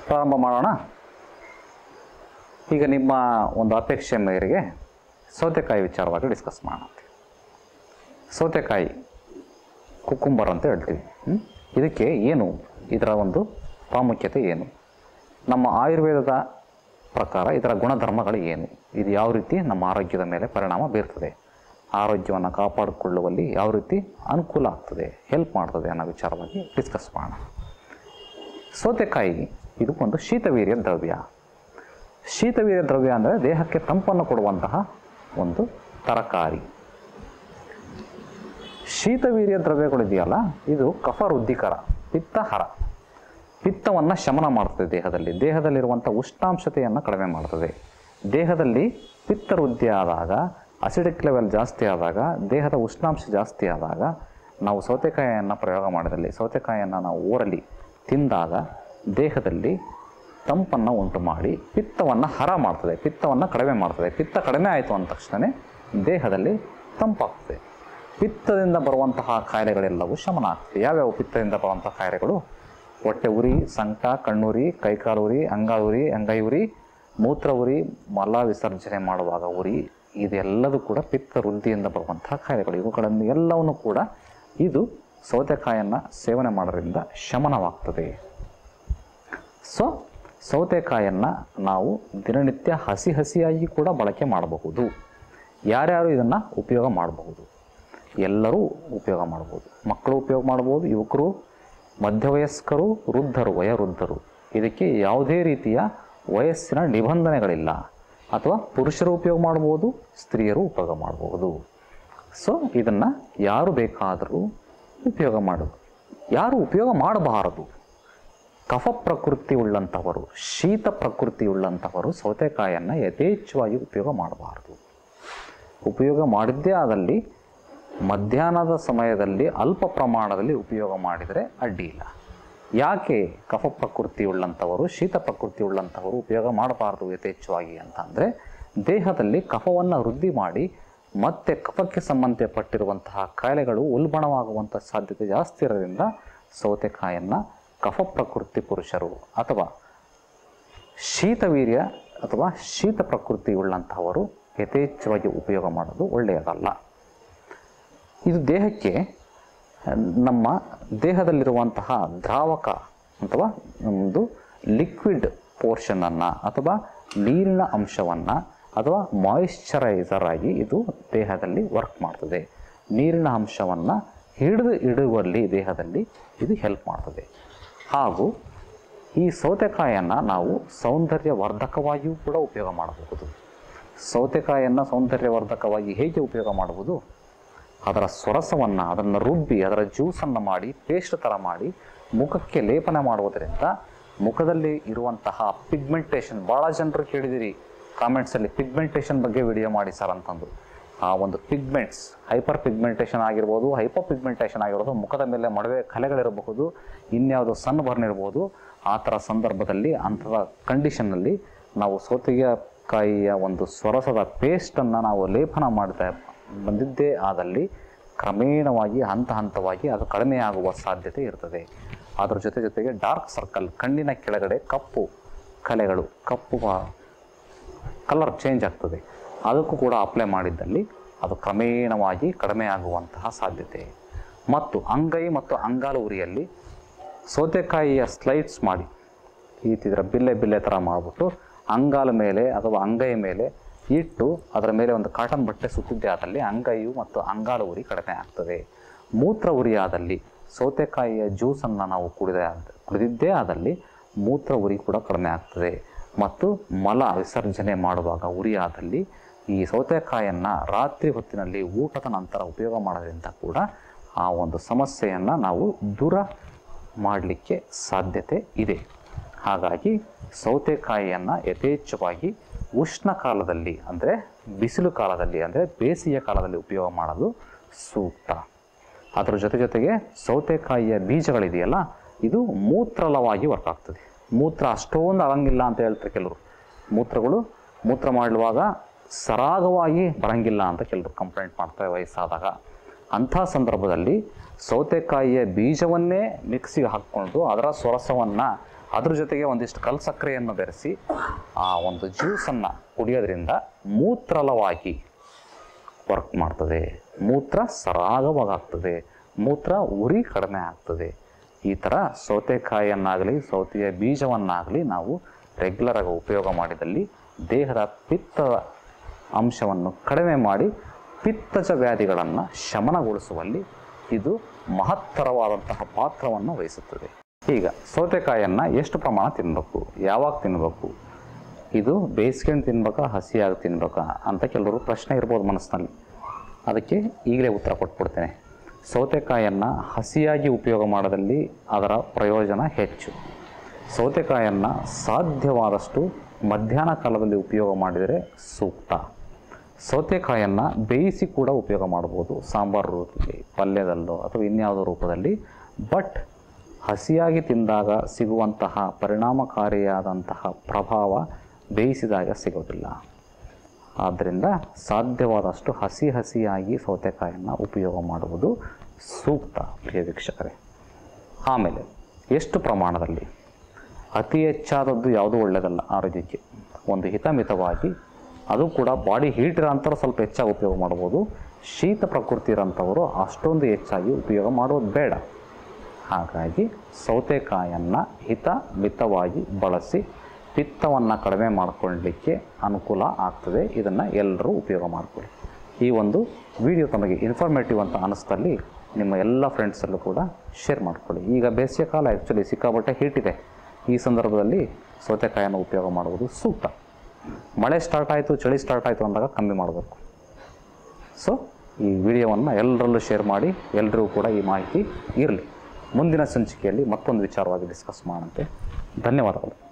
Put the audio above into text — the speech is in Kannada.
ಪ್ರಾರಂಭ ಮಾಡೋಣ ಈಗ ನಿಮ್ಮ ಒಂದು ಅಪೇಕ್ಷೆ ಮೇರೆಗೆ ಸೌತೆಕಾಯಿ ವಿಚಾರವಾಗಿ ಡಿಸ್ಕಸ್ ಮಾಡೋಣ ಸೌತೆಕಾಯಿ ಕುಕ್ಕುಂಬರ್ ಅಂತ ಹೇಳ್ತೀವಿ ಹ್ಮ್? ಇದಕ್ಕೆ ಏನು ಇದರ ಒಂದು ಪ್ರಾಮುಖ್ಯತೆ ಏನು ನಮ್ಮ ಆಯುರ್ವೇದದ ಪ್ರಕಾರ ಇದರ ಗುಣಧರ್ಮಗಳು ಏನು ಇದು ಯಾವ ರೀತಿ ನಮ್ಮ ಆರೋಗ್ಯದ ಮೇಲೆ ಪರಿಣಾಮ ಬೀರ್ತದೆ ಆರೋಗ್ಯವನ್ನು ಕಾಪಾಡಿಕೊಳ್ಳುವಲ್ಲಿ ಯಾವ ರೀತಿ ಅನುಕೂಲ ಆಗ್ತದೆ ಹೆಲ್ಪ್ ಮಾಡ್ತದೆ ಅನ್ನೋ ವಿಚಾರವಾಗಿ ಡಿಸ್ಕಸ್ ಮಾಡೋಣ ಸೌತೆಕಾಯಿ ಇದು ಒಂದು ಶೀತವೀರ್ಯ ದ್ರವ್ಯ ಶೀತವೀರ್ಯ ದ್ರವ್ಯ ಅಂದರೆ ದೇಹಕ್ಕೆ ತಂಪನ್ನು ಕೊಡುವಂತಹ ಒಂದು ತರಕಾರಿ ಶೀತವೀರ್ಯ ದ್ರವ್ಯಗಳಿದೆಯಲ್ಲ ಇದು ಕಫ ವೃದ್ಧಿಕರ ಪಿತ್ತಹರ ಪಿತ್ತವನ್ನು ಶಮನ ಮಾಡ್ತದೆ ದೇಹದಲ್ಲಿ ದೇಹದಲ್ಲಿರುವಂಥ ಉಷ್ಣಾಂಶತೆಯನ್ನು ಕಡಿಮೆ ಮಾಡ್ತದೆ ದೇಹದಲ್ಲಿ ಪಿತ್ತ ವೃದ್ಧಿ ಆದಾಗ ಅಸಿಡಿಕ್ ಲೆವೆಲ್ ಜಾಸ್ತಿ ಆದಾಗ ದೇಹದ ಉಷ್ಣಾಂಶ ಜಾಸ್ತಿ ಆದಾಗ ನಾವು ಸೌತೆಕಾಯಿಯನ್ನು ಪ್ರಯೋಗ ಮಾಡಿದಲ್ಲಿ ಸೌತೆಕಾಯಿಯನ್ನು ನಾವು ಊರಲ್ಲಿ ತಿಂದಾಗ ದೇಹದಲ್ಲಿ ತಂಪನ್ನು ಉಂಟು ಮಾಡಿ ಪಿತ್ತವನ್ನು ಹರ ಮಾಡ್ತದೆ ಪಿತ್ತವನ್ನು ಕಡಿಮೆ ಮಾಡ್ತದೆ ಪಿತ್ತ ಕಡಿಮೆ ಆಯಿತು ಅಂದ ತಕ್ಷಣ ದೇಹದಲ್ಲಿ ತಂಪಾಗ್ತದೆ ಪಿತ್ತದಿಂದ ಬರುವಂತಹ ಕಾಯಿಲೆಗಳೆಲ್ಲವೂ ಶಮನ ಆಗ್ತದೆ ಯಾವ್ಯಾವ ಪಿತ್ತದಿಂದ ಬರುವಂತಹ ಕಾಯಿಲೆಗಳು ಹೊಟ್ಟೆ ಉರಿ ಸಂಕಟ ಕಣ್ಣುರಿ ಕೈಕಾಲು ಉರಿ ಅಂಗಾಲು ಉರಿ ಅಂಗೈ ಉರಿ ಮೂತ್ರ ಉರಿ ಮಲ ವಿಸರ್ಜನೆ ಮಾಡುವಾಗ ಉರಿ ಇದೆಲ್ಲದೂ ಕೂಡ ಪಿತ್ತ ವೃದ್ಧಿಯಿಂದ ಬರುವಂತಹ ಕಾಯಿಲೆಗಳು ಇವುಗಳನ್ನು ಎಲ್ಲವನ್ನು ಕೂಡ ಇದು ಸೌತೆಕಾಯನ್ನು ಸೇವನೆ ಮಾಡೋದ್ರಿಂದ ಶಮನವಾಗ್ತದೆ ಸೊ ಸೌತೆಕಾಯನ್ನು ನಾವು ದಿನನಿತ್ಯ ಹಸಿ ಹಸಿಯಾಗಿ ಕೂಡ ಬಳಕೆ ಮಾಡಬಹುದು ಯಾರ್ಯಾರು ಇದನ್ನು ಉಪಯೋಗ ಮಾಡಬಹುದು ಎಲ್ಲರೂ ಉಪಯೋಗ ಮಾಡ್ಬೋದು ಮಕ್ಕಳು ಉಪಯೋಗ ಮಾಡ್ಬೋದು ಯುವಕರು ಮಧ್ಯವಯಸ್ಕರು ವೃದ್ಧರು ವಯೋವೃದ್ಧರು ಇದಕ್ಕೆ ಯಾವುದೇ ರೀತಿಯ ವಯಸ್ಸಿನ ನಿಬಂಧನೆಗಳಿಲ್ಲ ಅಥವಾ ಪುರುಷರು ಉಪಯೋಗ ಮಾಡ್ಬೋದು ಸ್ತ್ರೀಯರು ಉಪಯೋಗ ಮಾಡಬಹುದು ಸೊ ಇದನ್ನು ಯಾರು ಬೇಕಾದರೂ ಉಪಯೋಗ ಮಾಡೋದು ಯಾರು ಉಪಯೋಗ ಮಾಡಬಾರದು ಕಫ ಪ್ರಕೃತಿ ಉಳ್ಳಂಥವರು ಶೀತ ಪ್ರಕೃತಿ ಉಳ್ಳಂಥವರು ಸೌತೆಕಾಯನ್ನು ಯಥೇಚ್ಛವಾಗಿ ಉಪಯೋಗ ಮಾಡಬಾರದು ಉಪಯೋಗ ಮಾಡಿದ್ದೇ ಆದಲ್ಲಿ ಮಧ್ಯಾಹ್ನದ ಸಮಯದಲ್ಲಿ ಅಲ್ಪ ಪ್ರಮಾಣದಲ್ಲಿ ಉಪಯೋಗ ಮಾಡಿದರೆ ಅಡ್ಡಿ ಇಲ್ಲ ಯಾಕೆ ಕಫ ಪ್ರಕೃತಿ ಉಳ್ಳಂಥವರು ಶೀತ ಪ್ರಕೃತಿ ಉಳ್ಳಂಥವರು ಉಪಯೋಗ ಮಾಡಬಾರದು ಯಥೇಚ್ಛವಾಗಿ ಅಂತಂದರೆ ದೇಹದಲ್ಲಿ ಕಫವನ್ನು ವೃದ್ಧಿ ಮಾಡಿ ಮತ್ತೆ ಕಫಕ್ಕೆ ಸಂಬಂಧಪಟ್ಟಿರುವಂತಹ ಕಾಯಿಲೆಗಳು ಉಲ್ಬಣವಾಗುವಂಥ ಸಾಧ್ಯತೆ ಜಾಸ್ತಿ ಇರೋದ್ರಿಂದ ಸೌತೆಕಾಯನ್ನು ಕಫ ಪ್ರಕೃತಿ ಪುರುಷರು ಅಥವಾ ಶೀತವೀರ್ಯ ಅಥವಾ ಶೀತ ಪ್ರಕೃತಿ ಉಳ್ಳಂತಹವರು ಯಥೇಚ್ಛವಾಗಿ ಉಪಯೋಗ ಮಾಡೋದು ಒಳ್ಳೆಯದಲ್ಲ ಇದು ದೇಹಕ್ಕೆ ನಮ್ಮ ದೇಹದಲ್ಲಿರುವಂತಹ ದ್ರಾವಕ ಅಥವಾ ಒಂದು ಲಿಕ್ವಿಡ್ ಪೋರ್ಷನನ್ನು ಅಥವಾ ನೀರಿನ ಅಂಶವನ್ನು ಅಥವಾ ಮಾಯಿಶ್ಚರೈಸರ್ ಆಗಿ ಇದು ದೇಹದಲ್ಲಿ ವರ್ಕ್ ಮಾಡ್ತದೆ ನೀರಿನ ಅಂಶವನ್ನು ಹಿಡಿದು ಇಡುವಲ್ಲಿ ದೇಹದಲ್ಲಿ ಇದು ಹೆಲ್ಪ್ ಮಾಡ್ತದೆ ಹಾಗೂ ಈ ಸೌತೆಕಾಯನ್ನು ನಾವು ಸೌಂದರ್ಯವರ್ಧಕವಾಗಿಯೂ ಕೂಡ ಉಪಯೋಗ ಮಾಡಬಹುದು ಸೌತೆಕಾಯನ್ನು ಸೌಂದರ್ಯವರ್ಧಕವಾಗಿ ಹೇಗೆ ಉಪಯೋಗ ಮಾಡುವುದು ಅದರ ಸೊರಸವನ್ನು ಅದನ್ನು ರುಬ್ಬಿ ಅದರ ಜ್ಯೂಸನ್ನು ಮಾಡಿ ಪೇಸ್ಟ್ ಥರ ಮಾಡಿ ಮುಖಕ್ಕೆ ಲೇಪನ ಮಾಡುವುದರಿಂದ ಮುಖದಲ್ಲಿ ಇರುವಂತಹ ಪಿಗ್ಮೆಂಟೇಷನ್ ಭಾಳ ಜನರು ಕೇಳಿದಿರಿ ಕಾಮೆಂಟ್ಸಲ್ಲಿ ಪಿಗ್ಮೆಂಟೇಷನ್ ಬಗ್ಗೆ ವಿಡಿಯೋ ಮಾಡಿ ಸರ್ ಅಂತಂದು ಆ ಒಂದು ಪಿಗ್ಮೆಂಟ್ಸ್ ಹೈಪರ್ ಪಿಗ್ಮೆಂಟೇಷನ್ ಆಗಿರ್ಬೋದು ಹೈಪರ್ ಪಿಗ್ಮೆಂಟೇಷನ್ ಆಗಿರ್ಬೋದು ಮುಖದ ಮೇಲೆ ಮೊಡವೆ ಕಲೆಗಳಿರಬಹುದು ಇನ್ಯಾವುದೋ ಸಣ್ಣ ಬರ್ನ್ ಇರ್ಬೋದು ಆ ಥರ ಸಂದರ್ಭದಲ್ಲಿ ಅಂಥದ ಕಂಡೀಷನ್ನಲ್ಲಿ ನಾವು ಸೌತೆಕಾಯಿಯ ಒಂದು ಸೊರಸದ ಪೇಸ್ಟನ್ನು ನಾವು ಲೇಪನ ಮಾಡ್ತಾ ಬಂದಿದ್ದೇ ಆದಲ್ಲಿ ಕ್ರಮೇಣವಾಗಿ ಹಂತ ಹಂತವಾಗಿ ಅದು ಕಡಿಮೆಯಾಗುವ ಸಾಧ್ಯತೆ ಇರ್ತದೆ ಅದರ ಜೊತೆ ಜೊತೆಗೆ ಡಾರ್ಕ್ ಸರ್ಕಲ್ ಕಣ್ಣಿನ ಕೆಳಗಡೆ ಕಪ್ಪು ಕಲೆಗಳು ಕಪ್ಪು ಕಲರ್ ಚೇಂಜ್ ಆಗ್ತದೆ ಅದಕ್ಕೂ ಕೂಡ ಅಪ್ಲೈ ಮಾಡಿದ್ದಲ್ಲಿ ಅದು ಕ್ರಮೇಣವಾಗಿ ಕಡಿಮೆ ಆಗುವಂತಹ ಸಾಧ್ಯತೆ ಮತ್ತು ಅಂಗೈ ಮತ್ತು ಅಂಗಾಲು ಉರಿಯಲ್ಲಿ ಸೌತೆಕಾಯಿಯ ಸ್ಲೈಡ್ಸ್ ಮಾಡಿ ಈ ಇದರ ಬಿಲ್ಲೆ ಬಿಲ್ಲೆ ಥರ ಮಾಡಿಬಿಟ್ಟು ಅಂಗಾಲ ಮೇಲೆ ಅಥವಾ ಅಂಗೈ ಮೇಲೆ ಇಟ್ಟು ಅದರ ಮೇಲೆ ಒಂದು ಕಾಟನ್ ಬಟ್ಟೆ ಸುತ್ತಿದ್ದೇ ಆದಲ್ಲಿ ಅಂಗೈಯು ಮತ್ತು ಅಂಗಾಲು ಉರಿ ಕಡಿಮೆ ಆಗ್ತದೆ ಮೂತ್ರ ಉರಿ ಆದಲ್ಲಿ ಸೌತೆಕಾಯಿಯ ಜ್ಯೂಸನ್ನು ನಾವು ಕುಡಿದ ಕುಡಿದಿದ್ದೇ ಆದಲ್ಲಿ ಮೂತ್ರ ಉರಿ ಕೂಡ ಕಡಿಮೆ ಆಗ್ತದೆ ಮತ್ತು ಮಲ ವಿಸರ್ಜನೆ ಮಾಡುವಾಗ ಉರಿ ಆದಲ್ಲಿ ಈ ಸೌತೆಕಾಯನ್ನು ರಾತ್ರಿ ಹೊತ್ತಿನಲ್ಲಿ ಊಟದ ನಂತರ ಉಪಯೋಗ ಮಾಡೋದ್ರಿಂದ ಕೂಡ ಆ ಒಂದು ಸಮಸ್ಯೆಯನ್ನು ನಾವು ದೂರ ಮಾಡಲಿಕ್ಕೆ ಸಾಧ್ಯತೆ ಇದೆ ಹಾಗಾಗಿ ಸೌತೆಕಾಯಿಯನ್ನು ಯಥೇಚ್ಛವಾಗಿ ಉಷ್ಣ ಕಾಲದಲ್ಲಿ ಅಂದರೆ ಬಿಸಿಲು ಕಾಲದಲ್ಲಿ ಅಂದರೆ ಬೇಸಿಗೆ ಕಾಲದಲ್ಲಿ ಉಪಯೋಗ ಮಾಡೋದು ಸೂಕ್ತ ಅದರ ಜೊತೆ ಜೊತೆಗೆ ಸೌತೆಕಾಯಿಯ ಬೀಜಗಳಿದೆಯಲ್ಲ ಇದು ಮೂತ್ರಲವಾಗಿ ವರ್ಕ್ ಆಗ್ತದೆ ಮೂತ್ರ ಅಷ್ಟೊಂದು ಆಗಂಗಿಲ್ಲ ಅಂತ ಹೇಳ್ತಾರೆ ಕೆಲವರು ಮೂತ್ರಗಳು ಮೂತ್ರ ಮಾಡುವಾಗ ಸರಾಗವಾಗಿ ಬರಂಗಿಲ್ಲ ಅಂತ ಕೆಲವರು ಕಂಪ್ಲೇಂಟ್ ಮಾಡ್ತಾರೆ ವಯಸ್ಸಾದಾಗ ಅಂಥ ಸಂದರ್ಭದಲ್ಲಿ ಸೌತೆಕಾಯಿಯ ಬೀಜವನ್ನೇ ಮಿಕ್ಸಿಗೆ ಹಾಕ್ಕೊಂಡು ಅದರ ಸೊರಸವನ್ನು ಅದ್ರ ಜೊತೆಗೆ ಒಂದಿಷ್ಟು ಕಲ್ ಸಕ್ಕರೆಯನ್ನು ಬೆರೆಸಿ ಆ ಒಂದು ಜ್ಯೂಸನ್ನು ಕುಡಿಯೋದ್ರಿಂದ ಮೂತ್ರಲವಾಗಿ ವರ್ಕ್ ಮಾಡ್ತದೆ ಮೂತ್ರ ಸರಾಗವಾಗ್ತದೆ ಮೂತ್ರ ಉರಿ ಕಡಿಮೆ ಆಗ್ತದೆ ಈ ಥರ ಸೌತೆಕಾಯಿಯನ್ನಾಗಲಿ ಸೌತೆಯ ಬೀಜವನ್ನಾಗಲಿ ನಾವು ರೆಗ್ಯುಲರಾಗಿ ಉಪಯೋಗ ಮಾಡಿದಲ್ಲಿ ದೇಹದ ಪಿತ್ತದ ಅಂಶವನ್ನು ಕಡಿಮೆ ಮಾಡಿ ಪಿತ್ತಜ ವ್ಯಾಧಿಗಳನ್ನು ಶಮನಗೊಳಿಸುವಲ್ಲಿ ಇದು ಮಹತ್ತರವಾದಂತಹ ಪಾತ್ರವನ್ನು ವಹಿಸುತ್ತದೆ ಈಗ ಸೌತೆಕಾಯಿಯನ್ನು ಎಷ್ಟು ಪ್ರಮಾಣ ತಿನ್ನಬೇಕು ಯಾವಾಗ ತಿನ್ನಬೇಕು ಇದು ಬೇಯಿಸ್ಕೊಂಡು ತಿನ್ಬೇಕಾ ಹಸಿಯಾಗಿ ತಿನ್ಬೇಕಾ ಅಂತ ಕೆಲವರು ಪ್ರಶ್ನೆ ಇರ್ಬೋದು ಮನಸ್ಸಿನಲ್ಲಿ ಅದಕ್ಕೆ ಈಗಲೇ ಉತ್ತರ ಕೊಟ್ಬಿಡ್ತೇನೆ ಸೌತೆಕಾಯಿಯನ್ನು ಹಸಿಯಾಗಿ ಉಪಯೋಗ ಮಾಡೋದಲ್ಲಿ ಅದರ ಪ್ರಯೋಜನ ಹೆಚ್ಚು ಸೌತೆಕಾಯಿಯನ್ನು ಸಾಧ್ಯವಾದಷ್ಟು ಮಧ್ಯಾಹ್ನ ಕಾಲದಲ್ಲಿ ಉಪಯೋಗ ಮಾಡಿದರೆ ಸೂಕ್ತ ಸೌತೆಕಾಯಿಯನ್ನು ಬೇಯಿಸಿ ಕೂಡ ಉಪಯೋಗ ಮಾಡ್ಬೋದು ಸಾಂಬಾರು ರೂಪದಲ್ಲಿ ಪಲ್ಯದಲ್ಲೋ ಅಥವಾ ಇನ್ಯಾವುದೋ ರೂಪದಲ್ಲಿ ಬಟ್ ಹಸಿಯಾಗಿ ತಿಂದಾಗ ಸಿಗುವಂತಹ ಪರಿಣಾಮಕಾರಿಯಾದಂತಹ ಪ್ರಭಾವ ಬೇಯಿಸಿದಾಗ ಸಿಗೋದಿಲ್ಲ ಆದ್ದರಿಂದ ಸಾಧ್ಯವಾದಷ್ಟು ಹಸಿ ಹಸಿಯಾಗಿ ಸೌತೆಕಾಯಿಯನ್ನು ಉಪಯೋಗ ಮಾಡುವುದು ಸೂಕ್ತ ಪ್ರಿಯ ವೀಕ್ಷಕರೇ ಆಮೇಲೆ ಎಷ್ಟು ಪ್ರಮಾಣದಲ್ಲಿ ಅತಿ ಹೆಚ್ಚಾದದ್ದು ಯಾವುದೂ ಒಳ್ಳೆಯದಲ್ಲ ಆರೋಗ್ಯಕ್ಕೆ ಒಂದು ಹಿತಮಿತವಾಗಿ ಅದು ಕೂಡ ಬಾಡಿ ಹೀಟ್ ಇರೋಂಥವ್ರು ಸ್ವಲ್ಪ ಹೆಚ್ಚಾಗಿ ಉಪಯೋಗ ಮಾಡ್ಬೋದು ಶೀತ ಪ್ರಕೃತಿ ಇರೋಂಥವರು ಅಷ್ಟೊಂದು ಹೆಚ್ಚಾಗಿ ಉಪಯೋಗ ಮಾಡೋದು ಬೇಡ ಹಾಗಾಗಿ ಸೌತೆಕಾಯನ್ನು ಹಿತ ಮಿತವಾಗಿ ಬಳಸಿ ಪಿತ್ತವನ್ನು ಕಡಿಮೆ ಮಾಡಿಕೊಳ್ಳಲಿಕ್ಕೆ ಅನುಕೂಲ ಆಗ್ತದೆ ಇದನ್ನು ಎಲ್ಲರೂ ಉಪಯೋಗ ಮಾಡಿಕೊಳ್ಳಿ ಈ ಒಂದು ವಿಡಿಯೋ ತಮಗೆ ಇನ್ಫಾರ್ಮೇಟಿವ್ ಅಂತ ಅನ್ನಿಸ್ತಲ್ಲಿ ನಿಮ್ಮ ಎಲ್ಲ ಫ್ರೆಂಡ್ಸಲ್ಲೂ ಕೂಡ ಶೇರ್ ಮಾಡ್ಕೊಳ್ಳಿ ಈಗ ಬೇಸಿಗೆ ಕಾಲ ಆ್ಯಕ್ಚುಲಿ ಸಿಕ್ಕಾಪಟ್ಟೆ ಹೀಟ್ ಇದೆ ಈ ಸಂದರ್ಭದಲ್ಲಿ ಸೌತೆಕಾಯನ್ನು ಉಪಯೋಗ ಮಾಡುವುದು ಸೂಕ್ತ ಮಳೆ ಸ್ಟಾರ್ಟ್ ಆಯಿತು ಚಳಿ ಸ್ಟಾರ್ಟ್ ಆಯಿತು ಅಂದಾಗ ಕಮ್ಮಿ ಮಾಡಬೇಕು ಸೊ ಈ ವಿಡಿಯೋವನ್ನು ಎಲ್ಲರಲ್ಲೂ ಶೇರ್ ಮಾಡಿ ಎಲ್ಲರಿಗೂ ಕೂಡ ಈ ಮಾಹಿತಿ ಇರಲಿ ಮುಂದಿನ ಸಂಚಿಕೆಯಲ್ಲಿ ಮತ್ತೊಂದು ವಿಚಾರವಾಗಿ ಡಿಸ್ಕಸ್ ಮಾಡೋಂತೆ ಧನ್ಯವಾದಗಳು